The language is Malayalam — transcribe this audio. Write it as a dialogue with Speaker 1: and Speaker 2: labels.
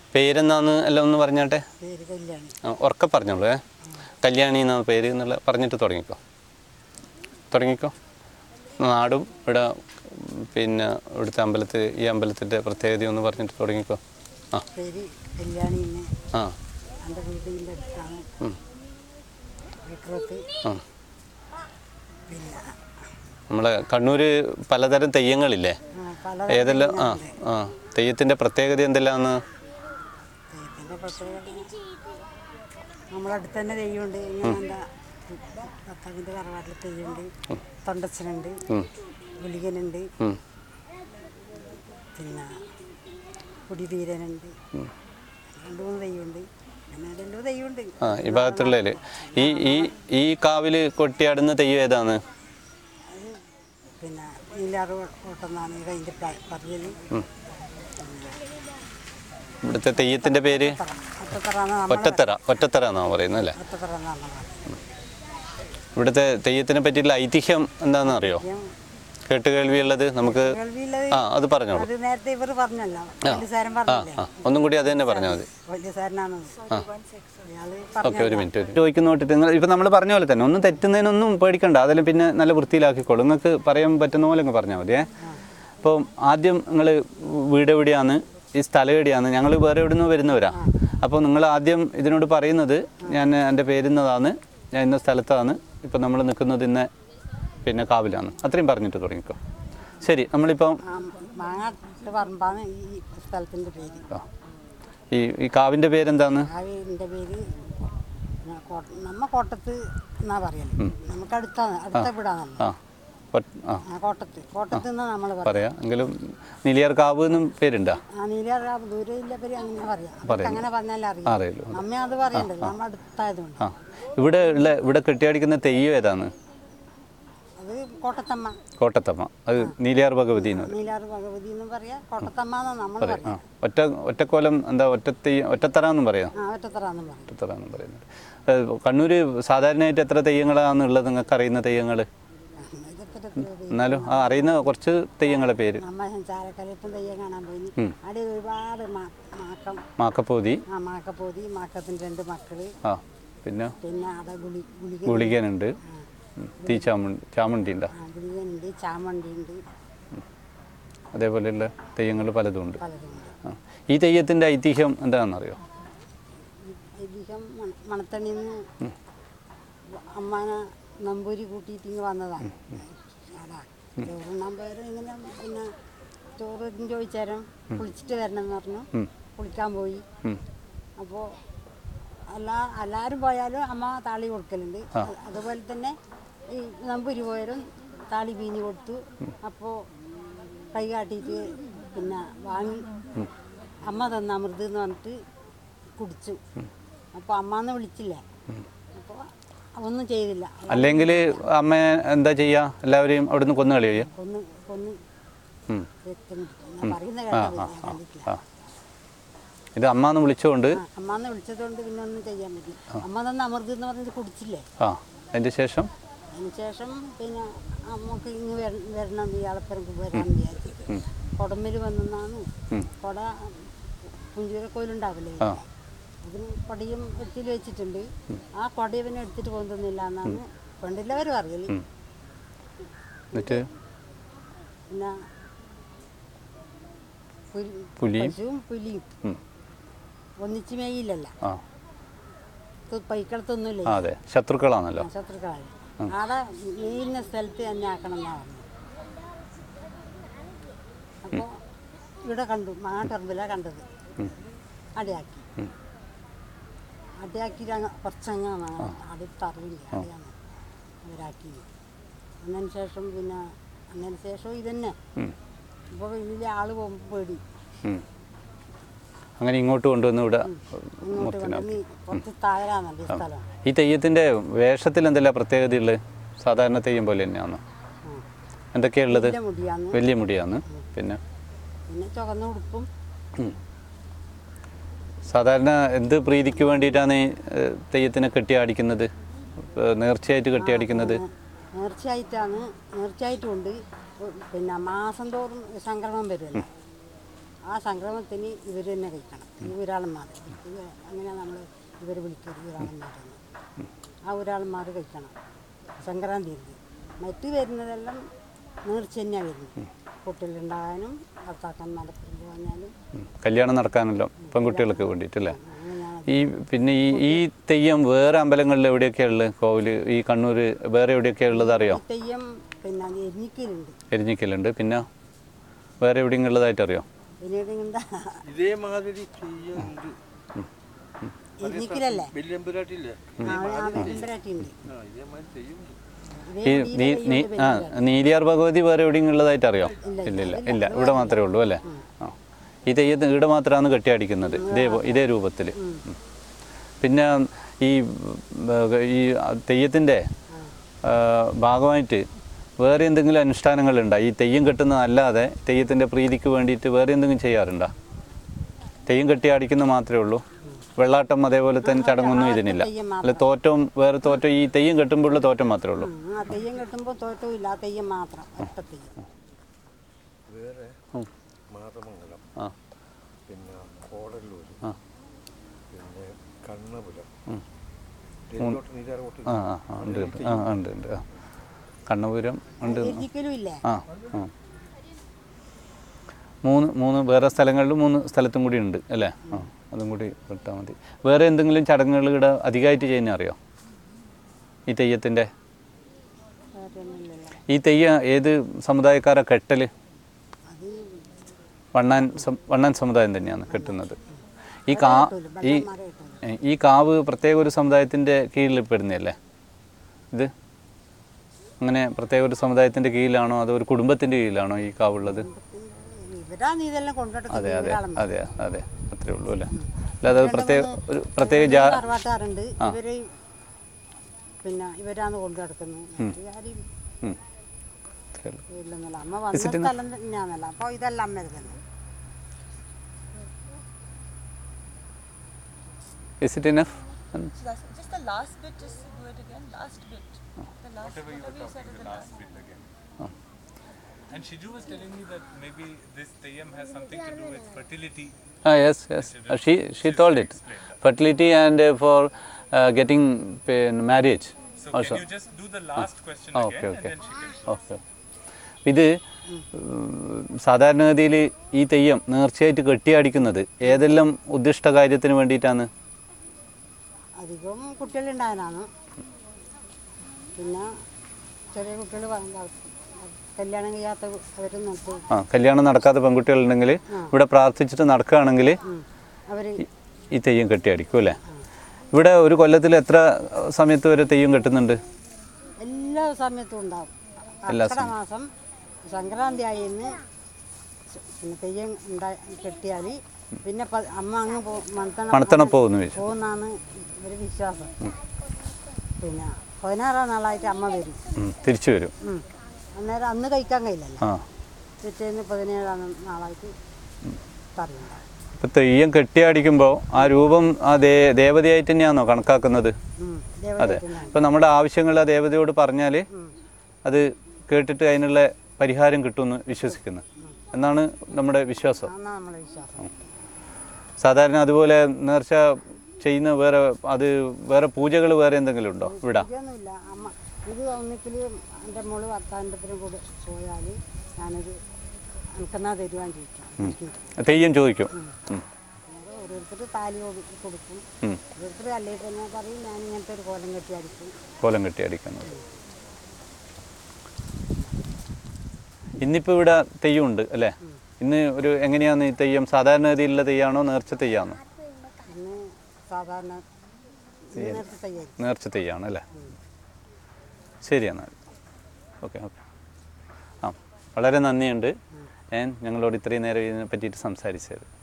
Speaker 1: പേരെന്നാന്ന് എല്ലാം ഒന്ന് പറഞ്ഞാട്ടെ
Speaker 2: പേര് കല്യാണി
Speaker 1: ആ, ഉറക്കെ പറഞ്ഞോളൂ ഏ കല്യാണി എന്നാ പേര് എന്നുള്ള പറഞ്ഞിട്ട് തുടങ്ങിക്കോ തുടങ്ങിക്കോ നാടും ഇവിടെ ഉം, പിന്നെ ഇവിടുത്തെ അമ്പലത്തിൽ ഈ അമ്പലത്തിൻ്റെ പ്രത്യേകത ഒന്ന് പറഞ്ഞിട്ട് തുടങ്ങിക്കോ ആ
Speaker 2: പേര് കല്യാണി എന്ന്
Speaker 1: ആ
Speaker 2: എൻ്റെ വീടിൻ്റെ അടുത്താണ്
Speaker 1: ഉം.
Speaker 2: വിക്രത്ത്
Speaker 1: ആ
Speaker 2: പിന്നെ
Speaker 1: നമ്മളെ കണ്ണൂർ പലതരം തെയ്യങ്ങളില്ലേ
Speaker 2: ആ, പല
Speaker 1: ഏതെല്ലാം ആ ആ തെയ്യത്തിൻ്റെ പ്രത്യേകത എന്തെല്ലാന്ന്
Speaker 2: ദൈവത്തിൻ്റെ പ്രത്യേകത നമ്മളെ അടുത്ത് തന്നെ തെയ്യമുണ്ട് ഇങ്ങനെ എന്താ ഭർത്താവിൻ്റെ തറവാട്ടിൽ തെയ്യമുണ്ട് തൊണ്ടച്ചനുണ്ട്
Speaker 1: ഉം.
Speaker 2: ഗുളികനുണ്ട്
Speaker 1: ഉം.
Speaker 2: പിന്നെ കുടിതീരനുണ്ട് രണ്ട് മൂന്ന് തെയ്യമുണ്ട് അങ്ങനെ രണ്ട് മൂന്ന് തെയ്യമുണ്ട്
Speaker 1: ആ ഈ ഭാഗത്തുള്ളതിൽ ഈ ഈ ഈ കാവിൽ കൊട്ടിയാടുന്ന തെയ്യം ഏതാണ്
Speaker 2: അത് പിന്നെ നീലാറ് ഓട്ടെന്നാണ് അതിൻ്റെ പറയല്
Speaker 1: ഇവിടുത്തെ തെയ്യത്തിൻ്റെ പേര്
Speaker 2: ഒറ്റത്തറാന്ന് നമ്മൾ
Speaker 1: ഒറ്റത്തറ ഒറ്റത്തറ എന്നാണ് പറയുന്നത് അല്ലേ
Speaker 2: ഒറ്റത്തറ എന്നാണ് പറയുന്നത്
Speaker 1: ഇവിടുത്തെ തെയ്യത്തിനെ പറ്റിയിട്ടുള്ള ഐതിഹ്യം എന്താണെന്ന് അറിയോ കേട്ട് കേൾവിയുള്ളത് നമുക്ക്
Speaker 2: കേൾവിയുള്ളത്
Speaker 1: ആ അത് പറഞ്ഞോളൂ
Speaker 2: അത് നേരത്തെ ഇവർ പറഞ്ഞല്ലോ വലിയ സാരൻ
Speaker 1: ആ
Speaker 2: പറഞ്ഞില്ലേ
Speaker 1: ആ ഒന്നും കൂടി അത് തന്നെ പറഞ്ഞാൽ മതി
Speaker 2: വലിയ സാരനാണ് അയാള്
Speaker 1: ഓക്കെ ഒരു മിനിറ്റ് ഒരു ചോദിക്കുന്ന നോട്ടിട്ട് നിങ്ങൾ ഇപ്പം നമ്മൾ പറഞ്ഞ പോലെ തന്നെ ഒന്നും തെറ്റുന്നതിനൊന്നും പേടിക്കണ്ട അതെല്ലാം പിന്നെ നല്ല വൃത്തിയിലാക്കിക്കോളൂ നിങ്ങൾക്ക് പറയാൻ പറ്റുന്ന പോലെ അങ്ങ് പറഞ്ഞാൽ മതിയേ അപ്പോൾ ആദ്യം നിങ്ങൾ വീട് എവിടെയാണ് ഈ സ്ഥലം എവിടെയാണ് ഞങ്ങൾ വേറെ എവിടെ നിന്ന് വരുന്നവരാ അപ്പോൾ നിങ്ങൾ ആദ്യം ഇതിനോട് പറയുന്നത് ഞാൻ എൻ്റെ പേരുന്നതാണ് ഞാൻ ഇന്ന സ്ഥലത്താണ് ഇപ്പം നമ്മൾ നിൽക്കുന്നത് ഇന്ന പിന്നെ കാവിലാണ് അത്രയും പറഞ്ഞിട്ട് തുടങ്ങിക്കോ ശരി നമ്മളിപ്പം
Speaker 2: ആ മാങ്ങാട്ട് പറമ്പാണ് ഈ സ്ഥലത്തിൻ്റെ പേര്
Speaker 1: ആ, ഈ ഈ കാവിൻ്റെ പേരെന്താണ്
Speaker 2: ആ വീടിൻ്റെ പേര് പിന്നെ കോട്ട- നമ്മ കോട്ടത്ത് എന്നാ പറയല് നമുക്ക് അടുത്താണ് അടുത്ത വീടാണല്ലോ
Speaker 1: ആ ഒറ്റ- ആ
Speaker 2: ആ കോട്ടത്ത് കോട്ടത്ത് എന്നാ നമ്മൾ പറയാം
Speaker 1: പറയാം എങ്കിലും നിലിയാർ കാവ് എന്നും പേരുണ്ടാ
Speaker 2: ആ നീലാറ് ദൂരെ ഇല്ല പേര് അങ്ങനെ പറയാം അവർക്ക്
Speaker 1: പറയുന്നു.
Speaker 2: അങ്ങനെ പറഞ്ഞാലേ അറിയാം
Speaker 1: അറിയില്ല
Speaker 2: നമ്മ അത് പറയണ്ടല്ലോ നമ്മ അടുത്തായതുകൊണ്ട്
Speaker 1: ആ ഇവിടെ ഉള്ള ഇവിടെ കെട്ടിയടിക്കുന്ന തെയ്യം ഏതാണ്
Speaker 2: അത് കോട്ടത്തമ്മ
Speaker 1: കോട്ടത്തമ്മ അത് നീലിയാർ ഭഗവതി എന്ന് പറയും
Speaker 2: നീലാറ് ഭഗവതി എന്നും പറയാം കോട്ടത്തമ്മ എന്നാ നമ്മൾ
Speaker 1: പറയും ആ
Speaker 2: പറയാം
Speaker 1: ഒറ്റ ഒറ്റക്കോലം എന്താ ഒറ്റത്തെയ്യം ഒറ്റത്തറ എന്നും പറയാം
Speaker 2: ആ ഒറ്റത്തറ എന്നും പറയും
Speaker 1: ഒറ്റത്തറ എന്നും പറയുന്നത് ഏഹ് കണ്ണൂർ സാധാരണയായിട്ട് എത്ര തെയ്യങ്ങളാണ് ഉള്ളത് നിങ്ങൾക്ക് അറിയുന്ന തെയ്യങ്ങൾ
Speaker 2: ഇതൊക്കെ
Speaker 1: എന്നാലും ആ അറിയുന്ന കുറച്ച് തെയ്യങ്ങളെ പേര്
Speaker 2: നമ്മ ചാരക്കലപ്പം തെയ്യം കാണാൻ പോയി അവിടെ ഒരുപാട് മാ- മാക്കം
Speaker 1: മാക്കപ്പോതി
Speaker 2: ആ മാക്കപ്പോതി മാക്കത്തിന് രണ്ട് മക്കള്
Speaker 1: ആ പിന്നെ
Speaker 2: പിന്നെ അവിടെ ഗുളി ഗുളിക
Speaker 1: ഗുളികനുണ്ട് ഉം. തീ ചാമുണ്ടി ചാമുണ്ടി ഉണ്ടോ
Speaker 2: ആ, ഗുളികനുണ്ട് ചാമണ്ടി ഉണ്ട്
Speaker 1: അതേപോലെയുള്ള തെയ്യങ്ങൾ പലതും ഉണ്ട്
Speaker 2: പലതുണ്ട്
Speaker 1: ആ. ഈ തെയ്യത്തിൻ്റെ ഐതിഹ്യം എന്താണെന്നറിയോ
Speaker 2: അധികം മണത്തണിന്ന് അമ്മാന നമ്പൂരി കൂട്ടിയിട്ട് ഇങ്ങ് വന്നതാണ് ആടാ ചോറുണ്ണാൻ പേര് ഇങ്ങനെ പിന്നെ ചോറ് ചോദിച്ചേരം കുളിച്ചിട്ട് വരണം എന്ന് പറഞ്ഞു കുളിക്കാൻ പോയി
Speaker 1: ഉം.
Speaker 2: അപ്പോൾ എല്ലാ എല്ലാവരും പോയാലും അമ്മ താളി കൊടുക്കലുണ്ട് അതുപോലെ തന്നെ ഈ നമ്പൂരി പോയാലും താളി പീഞ്ഞ് കൊടുത്തു അപ്പോൾ കൈ കാട്ടിയിട്ട് പിന്നെ വാങ്ങി അമ്മ തന്ന അമൃത് എന്ന് പറഞ്ഞിട്ട് കുടിച്ചു അപ്പോൾ അമ്മ എന്ന് വിളിച്ചില്ലേ അപ്പോൾ ഒന്നും ചെയ്തില്ല
Speaker 1: അല്ലെങ്കിൽ അമ്മ എന്താ ചെയ്യുക എല്ലാവരെയും അവിടുന്ന് കൊന്നു കളയുക
Speaker 2: കൊന്ന് കൊന്ന്
Speaker 1: ഉം.
Speaker 2: രക്തം കുടിക്കും. ഞാൻ പറയുന്ന കേട്ടത് ഞാൻ കണ്ടിട്ടില്ല
Speaker 1: ആ ഇത് അമ്മ എന്ന് വിളിച്ചുകൊണ്ട്
Speaker 2: ആ, അമ്മ എന്ന് വിളിച്ചതുകൊണ്ട് പിന്നെ ഒന്നും ചെയ്യാൻ പറ്റില്ല അമ്മ തന്ന അമൃത് എന്ന് പറഞ്ഞിട്ട് കുടിച്ചില്ലേ
Speaker 1: ആ അതിൻ്റെ ശേഷം
Speaker 2: അതിനുശേഷം പിന്നെ അമ്മക്ക് ഇങ്ങ് വര- വരണം ഇയാളപ്പുറം വരാൻ വിചാരിച്ചു കൊടമ്പിൽ വന്നാണ് കൊട പുഞ്ചൂരക്കോയിലുണ്ടാവില്ലേ
Speaker 1: ആ
Speaker 2: അതിന് കൊടയും എടുത്തിൽ വെച്ചിട്ടുണ്ട് ആ കൊട ഇവനെ എടുത്തിട്ട് കൊണ്ടുവന്നില്ല എന്നാണ് പണ്ടില്ലവർ പറയല്
Speaker 1: എന്നിട്ട്
Speaker 2: പിന്നെ പുലി-
Speaker 1: പുലിയും
Speaker 2: പശുവും പുലിയും
Speaker 1: ഉം.
Speaker 2: ഒന്നിച്ച് മേയില്ലല്ല
Speaker 1: ആ
Speaker 2: പൈക്കളത്തൊന്നുമില്ല
Speaker 1: ആ അതെ ശത്രുക്കളാണല്ലോ
Speaker 2: ശത്രുക്കളായി ആടെ മെയ്യുന്ന സ്ഥലത്ത് തന്നെ ആക്കണം എന്നാ പറഞ്ഞു അപ്പോൾ ഇവിടെ കണ്ടു മാട്ടറമ്പിലാണ് കണ്ടത് അടയാക്കി അടയാക്കി കുറച്ചങ്ങാണ് അടുത്തറിവില്ല അടയാണ് അവരാക്കി അതിന് ശേഷം പിന്നെ അതിന് ശേഷം ഇതന്നെ
Speaker 1: ഉം.
Speaker 2: ഇപ്പോൾ വലിയ ആള് പോകുമ്പോൾ പേടി
Speaker 1: ഉം. അങ്ങനെ ഇങ്ങോട്ട് കൊണ്ടുവന്ന് ഇവിടെ
Speaker 2: ഇങ്ങോട്ട്
Speaker 1: മുർത്തിനാക്കി
Speaker 2: കൊണ്ടുവന്ന് കുറച്ച് താഴെയാണല്ലോ ഈ സ്ഥലം
Speaker 1: ഈ തെയ്യത്തിൻ്റെ വേഷത്തിൽ എന്തെല്ലാം പ്രത്യേകതയുള്ളത് സാധാരണ തെയ്യം പോലെ തന്നെയാണോ
Speaker 2: ഉം.
Speaker 1: എന്തൊക്കെയുള്ളത്
Speaker 2: വലിയ മുടിയാന്ന്
Speaker 1: വലിയ മുടിയാണ് പിന്നെ
Speaker 2: പിന്നെ ചുവന്ന ഉടുപ്പും
Speaker 1: ഉം. സാധാരണ എന്ത് പ്രീതിക്ക് വേണ്ടിയിട്ടാണ് ഈ ഏഹ്, തെയ്യത്തിനെ കെട്ടിയാടിക്കുന്നത് ഏഹ്, നേർച്ചയായിട്ട് കെട്ടിയാടിക്കുന്നത്
Speaker 2: നേർച്ചയായിട്ടാണ് നേർച്ചയായിട്ടുമുണ്ട് പിന്നെ മാസം തോറും സംക്രമം വരുമല്ലോ ആ സംക്രമത്തിന് ഇവർ തന്നെ കഴിക്കണം ഈ ഊരാളന്മാർ ഇത് അങ്ങനെയാണ് നമ്മൾ ഇവർ വിളിക്കരുത് ഊരാളന്മാരെന്ന് ആ ഊരാളന്മാർ കഴിക്കണം സംക്രാന്തി ഇരുന്ന് മറ്റ് വരുന്നതെല്ലാം നേർച്ച തന്നെയാണ് വരുന്നത് കുട്ടികളുണ്ടാകാനും ഭർത്താക്കന്മാരെ പോകാനും
Speaker 1: ഉം. കല്യാണം നടക്കാനല്ലോ പെൺകുട്ടികൾക്ക് വേണ്ടിയിട്ടല്ലേ
Speaker 2: അങ്ങനെയാണ്
Speaker 1: ഈ പിന്നെ ഈ ഈ തെയ്യം വേറെ അമ്പലങ്ങളിൽ എവിടെയൊക്കെയാണ് ഉള്ളത് കോവിൽ ഈ കണ്ണൂർ വേറെ എവിടെയൊക്കെയാണ് ഉള്ളത് അറിയോ
Speaker 2: ഈ തെയ്യം പിന്നെ അത് എരിഞ്ഞിക്കലുണ്ട്
Speaker 1: എരിഞ്ഞിക്കലുണ്ട് പിന്നെ വേറെ എവിടെയെങ്കിലും ഉള്ളതായിട്ട് അറിയോ
Speaker 2: പിന്നീട് എന്താ
Speaker 3: ഇതേമാതിരി ചെയ്യുന്നുണ്ട്
Speaker 2: എരിഞ്ഞിക്കലല്ലേ
Speaker 3: വെല്ലുമ്പരാട്ടില്ലേ
Speaker 2: ആ വെല്ലുമ്പരാട്ടിയുണ്ട്
Speaker 3: ആ ഇതേമാതിരി ചെയ്യുന്നുണ്ട്
Speaker 1: ഈ നീ നീ ആ നീലിയാർ ഭഗവതി വേറെ എവിടെയെങ്കിലും ഉള്ളതായിട്ട് അറിയോ ഇല്ല ഇല്ല ഇല്ല ഇവിടെ മാത്രമേ ഉള്ളൂ അല്ലേ ആ ഈ തെയ്യത്തിന് ഇവിടെ മാത്രമാണ് കെട്ടിയടിക്കുന്നത് ഇതേ പോ- ഇതേ രൂപത്തിൽ പിന്നെ ഈ ഉം, ഈ തെയ്യത്തിൻ്റെ ഭാഗമായിട്ട് വേറെ എന്തെങ്കിലും അനുഷ്ഠാനങ്ങളുണ്ടോ ഈ തെയ്യം കെട്ടുന്നതല്ലാതെ തെയ്യത്തിൻ്റെ പ്രീതിക്ക് വേണ്ടിയിട്ട് വേറെ എന്തെങ്കിലും ചെയ്യാറുണ്ടോ തെയ്യം കെട്ടിയടിക്കുന്ന മാത്രമേ ഉള്ളൂ വെള്ളാട്ടം അതേപോലെ തന്നെ ചടങ്ങൊന്നും ഇതിനില്ല
Speaker 2: തെയ്യം
Speaker 1: അല്ല തോറ്റവും വേറെ തോറ്റം ഈ തെയ്യം കെട്ടുമ്പോഴുള്ള തോറ്റം മാത്രമേ ഉള്ളൂ
Speaker 2: ഉം, ആ തെയ്യം കെട്ടുമ്പോൾ തോറ്റവും ഇല്ല ആ തെയ്യം മാത്രം ഒറ്റ തെയ്യം
Speaker 3: വേറെ
Speaker 1: ഉം.
Speaker 3: മാതമംഗലം
Speaker 1: ആ
Speaker 3: പിന്നെ കോടല്ലൂർ
Speaker 1: ആ
Speaker 3: പിന്നെ കണ്ണപുരം
Speaker 1: ഉം.
Speaker 3: തെക്കോട്ട് നീരാറോട്ട്
Speaker 1: ആ ആ, ആ ഉണ്ട് ഉണ്ട് ആ ഉണ്ട് ഉണ്ട് ആ കണ്ണപുരം ഉണ്ട്
Speaker 2: എരിഞ്ഞിക്കലും ഇല്ലേ
Speaker 1: ആ ആ മൂന്ന് മൂന്ന് വേറെ സ്ഥലങ്ങളിലും മൂന്ന് സ്ഥലത്തും കൂടി ഉണ്ട് അല്ലേ ആ അതും കൂടി വിട്ടാൽ മതി വേറെ എന്തെങ്കിലും ചടങ്ങുകൾ ഇവിടെ അധികമായിട്ട് ചെയ്യുന്ന അറിയോ ഈ തെയ്യത്തിൻ്റെ
Speaker 2: വേറൊന്നുമില്ലല്ലോ.
Speaker 1: ഈ തെയ്യം ഏത് സമുദായക്കാരാ കെട്ടൽ
Speaker 2: അത്
Speaker 1: വണ്ണാൻ സം- വണ്ണാൻ സമുദായം തന്നെയാണ് കെട്ടുന്നത് ഈ കാ ഈ
Speaker 2: മരം കിട്ടും
Speaker 1: ഏ, ഈ കാവ് പ്രത്യേക ഒരു സമുദായത്തിൻ്റെ കീഴിൽ പെടുന്നതല്ലേ ഇത് അങ്ങനെ പ്രത്യേക ഒരു സമുദായത്തിൻ്റെ കീഴിലാണോ അതോ ഒരു കുടുംബത്തിൻ്റെ കീഴിലാണോ ഈ കാവുള്ളത്
Speaker 2: ഇവരാണ് ഇതെല്ലാം കൊണ്ടുനടക്കുന്നത്
Speaker 1: അതെ അതെ
Speaker 2: ഊരാളന്മാർ.
Speaker 1: അതെ അതെ അത്രേ ഉള്ളൂ അല്ലേ അല്ലാതെ അത് പ്രത്യേക ഒരു പ്രത്യേക ജാ
Speaker 2: തറവാട്ടുകാരുണ്ട് ഇവര് പിന്നെ ഇവരാണ് കൊണ്ടു നടക്കുന്നത് മറ്റുകാരും
Speaker 1: ഉം. അത്രേ ഉള്ളൂ
Speaker 2: ഇല്ലെന്നല്ല അമ്മ വന്ന സ്ഥലം തന്നെയാണല്ല അപ്പോൾ ഇതെല്ലാം അമ്മ തന്നെ
Speaker 1: is it enough
Speaker 4: So that's just the last bit, just do it again. Last bit. The last whatever you said is the last.
Speaker 5: bit again. And Shiju was telling me that maybe this Tayyam has something to do with fertility.
Speaker 1: Ah, yes, yes. Uh, she she told it. Fertility and uh, for uh, getting uh, marriage
Speaker 5: So
Speaker 1: also.
Speaker 5: can you just do the last question
Speaker 1: Ah,
Speaker 5: again
Speaker 1: okay,
Speaker 5: and
Speaker 1: okay.
Speaker 5: then she can
Speaker 1: okay ഇത് ഉം, സാധാരണഗതിയിൽ ഈ തെയ്യം നേർച്ചയായിട്ട് കെട്ടിയടിക്കുന്നത് ഏതെല്ലാം ഉദ്ദിഷ്ട കാര്യത്തിന് വേണ്ടിയിട്ടാണ്
Speaker 2: അധികവും കുട്ടികളുണ്ടാകാനാണ് പിന്നെ ചെറിയ കുട്ടികൾ കല്യാണം കഴിയാത്ത അവരും നിർത്തി
Speaker 1: ആ കല്യാണം നടക്കാത്ത പെൺകുട്ടികളുണ്ടെങ്കിൽ ഇവിടെ പ്രാർത്ഥിച്ചിട്ട് നടക്കുകയാണെങ്കിൽ
Speaker 2: അവർ
Speaker 1: ഈ തെയ്യം കെട്ടിയടിക്കും അല്ലേ ഇവിടെ ഒരു കൊല്ലത്തിൽ എത്ര സമയത്ത് വരെ തെയ്യം കെട്ടുന്നുണ്ട്
Speaker 2: എല്ലാ സമയത്തും ഉണ്ടാവും
Speaker 1: എല്ലാ
Speaker 2: കർക്കിടക മാസം സംക്രാന്തി ആയിന്ന് പിന്നെ തെയ്യം ഉണ്ടാ കെട്ടിയാൽ പിന്നെ പ- അമ്മ അങ്ങ് പോ മണത്തണ
Speaker 1: മണത്തണ പോകുന്നു ചോദിച്ചു
Speaker 2: പോകുന്നാണ് ഒരു വിശ്വാസം പിന്നെ പതിനാറാം നാളായിട്ട് അമ്മ വരും
Speaker 1: ഉം, തിരിച്ചു വരും
Speaker 2: ഉം. അന്നേരം അന്ന് കഴിക്കാൻ കഴിയില്ലല്ലോ
Speaker 1: ആ
Speaker 2: പിറ്റേന്ന് പതിനേഴാം നാളായിട്ട് പറയുന്നുണ്ടാവും
Speaker 1: ഇപ്പം തെയ്യം കെട്ടിയടിക്കുമ്പോൾ ആ രൂപം ആ ദേ ദേവതയായിട്ട് തന്നെയാണോ കണക്കാക്കുന്നത്
Speaker 2: ഉം.
Speaker 1: അതെ
Speaker 2: ദേവതയ്ക്ക്
Speaker 1: ഇപ്പം നമ്മുടെ ആവശ്യങ്ങൾ ആ ദേവതയോട് പറഞ്ഞാൽ അത് കേട്ടിട്ട് അതിനുള്ള പരിഹാരം കിട്ടുമെന്ന് വിശ്വസിക്കുന്നു എന്നാണ് നമ്മുടെ വിശ്വാസം
Speaker 2: അതാണ് നമ്മളെ വിശ്വാസം
Speaker 1: സാധാരണ അതുപോലെ നേർച്ച ചെയ്യുന്ന വേറെ അത് വേറെ പൂജകൾ വേറെ എന്തെങ്കിലും ഉണ്ടോ ഇവിടെ
Speaker 2: ഇതൊന്നുമില്ല അമ്മ ഇത് ഒന്നിക്കൽ എൻ്റെ മോള് ഭർത്താവിൻ്റെ കൂടെ പോയാൽ ഞാനൊരു എനിക്കെന്നാ തരുവാൻ ചോദിക്കാം
Speaker 1: തെയ്യം ചോദിക്കും ഉം.
Speaker 2: ഓരോരുത്തർ താലി കൊടു- കൊടുക്കും
Speaker 1: ഉം.
Speaker 2: ഓരോരുത്തർ അല്ലെങ്കിൽ തന്നെ പറയും ഞാൻ ഇങ്ങനത്തെ ഒരു കോലം കെട്ടി അടിക്കും
Speaker 1: കോലം കെട്ടി അടിക്കുന്നത് ഇന്നിപ്പോൾ ഇവിടെ തെയ്യം ഉണ്ട് അല്ലേ ഇന്ന് ഒരു എങ്ങനെയാണ് ഈ തെയ്യം സാധാരണ ഗതിയിലുള്ള തെയ്യാണോ നേർച്ച തെയ്യാണോ
Speaker 2: ഇന്ന് സാധാരണ നേരത്തെ തയ്യായി
Speaker 1: നേർച്ച തെയ്യാണ് അല്ലേ ശരി എന്നാൽ ഓക്കെ ഓക്കെ ആ വളരെ നന്ദിയുണ്ട് ഞാൻ ഞങ്ങളോട് ഇത്രയും നേരം ഇതിനെ പറ്റിയിട്ട് സംസാരിച്ചത്